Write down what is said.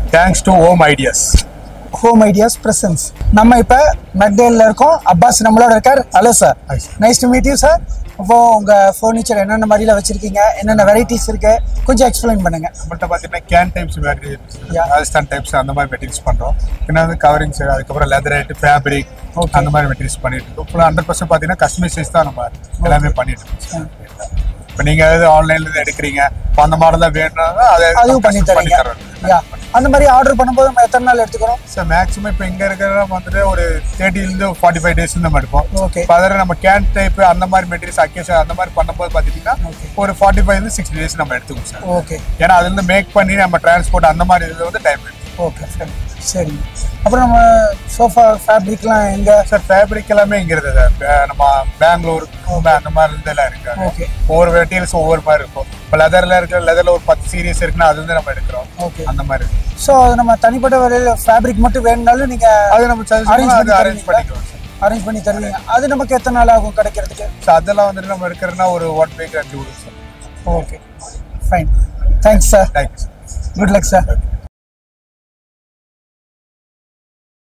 Thanks to home ideas home ideas presents நம்ம இப்போ மெக்டேலில் இருக்கோம் அப்பாஸ் நம்மளோட இருக்கார் hello sir Hi, sir. Nice to meet you sir இப்போ உங்கள் ஃபர்னிச்சர் என்னென்ன மாதிரில வச்சுருக்கீங்க என்னென்ன வெரைட்டிஸ் இருக்கு கொஞ்சம் எக்ஸ்பிளைன் பண்ணுங்கள் நம்மள்ட்ட பார்த்தீங்கன்னா cane types Yeah. Rajasthan types அந்த மாதிரி மெட்டீரியல்ஸ் பண்ணுறோம் பின்ன வந்து கவரிங்ஸ் அதுக்கப்புறம் லெதர் ஐட்டு ஃபேப்ரிக் Okay. அந்த மாதிரி மெட்டீரியல்ஸ் பண்ணிட்டு இருக்கோம் ஃபுல்லாக ஹண்ட்ரட் பர்சன்ட் பார்த்தீங்கன்னா கஸ்டமைசைஸ் தான் நம்ம எல்லாமே பண்ணிட்டு இருக்கோம் இப்போ நீங்கள் ஏதாவது ஆன்லைன்ல இருந்து எடுக்கிறீங்க இப்போ அந்த மாடல் தான் வேணும்னா அதை அதுவும் பண்ணி தரீங்க யா அந்த மாதிரி ஆர்டர் பண்ணும்போது நம்ம எத்தனை நாள் எடுத்துக்கிறோம் சார் மேக்ஸிமம் இப்போ இங்கே இருக்கிற வந்துட்டு ஒரு தேர்ட்டிலேருந்து ஃபார்ட்டி ஃபைவ் டேஸ் நம்ம எடுப்போம் Okay. இப்போ அதில் நம்ம கேன் டைப் அந்த மாதிரி மெட்டீரியல்ஸ் அக்கேஷன் அந்த மாதிரி பண்ணும்போது பார்த்துட்டிங்கன்னா Okay. ஒரு ஃபார்ட்டி ஃபைவ்லேருந்து சிக்ஸ்டி டேஸ் நம்ம எடுத்துக்கோம் சார் ஓகே ஏன்னா அதுலேருந்து மேக் பண்ணி நம்ம டிரான்ஸ்போர்ட் அந்த மாதிரி இது வந்து டைம் எடுக்கும் ஓகே சரி சரி அப்புறம் நம்ம சோஃபா ஃபேப்ரிக்லாம் எங்கே சார் ஃபேப்ரிக் எல்லாமே இங்க இருக்குது சார் பே- நம்ம பெங்களூர் மும்பை அந்த மாதிரி இருந்து எல்லாம் இருக்கு Okay. ஒவ்வொரு மெட்டீரியல்ஸ் ஒவ்வொரு மாதிரி இருக்கும் இப்போ லெதர்ல இருக்க லெதர்ல ஒரு பத்து சீரியஸ் இருக்குன்னா அது வந்து நம்ம எடுக்கிறோம் ஓகே அந்த மாதிரி இருக்கு. ஸோ அது நம்ம தனிப்பட்ட வரையில் ஃபேப்ரிக் மட்டும் வேணும்னாலும் நீங்கள் அது நம்ம suggest Arrange பண்ணா அது பண்ணி அரேஞ்ச் பண்ணிக்கிறோம் சார் அரேஞ்ச் பண்ணி தருவீங்க அது நமக்கு எத்தனை நாள் ஆகும் கிடைக்கிறதுக்கு ஸோ அதெல்லாம் வந்துட்டு நம்ம எடுக்கிறதுனா ஒரு ஒன் வீக் ரெண்டு விடும் sir okay fine thanks sir thank you sir good luck sir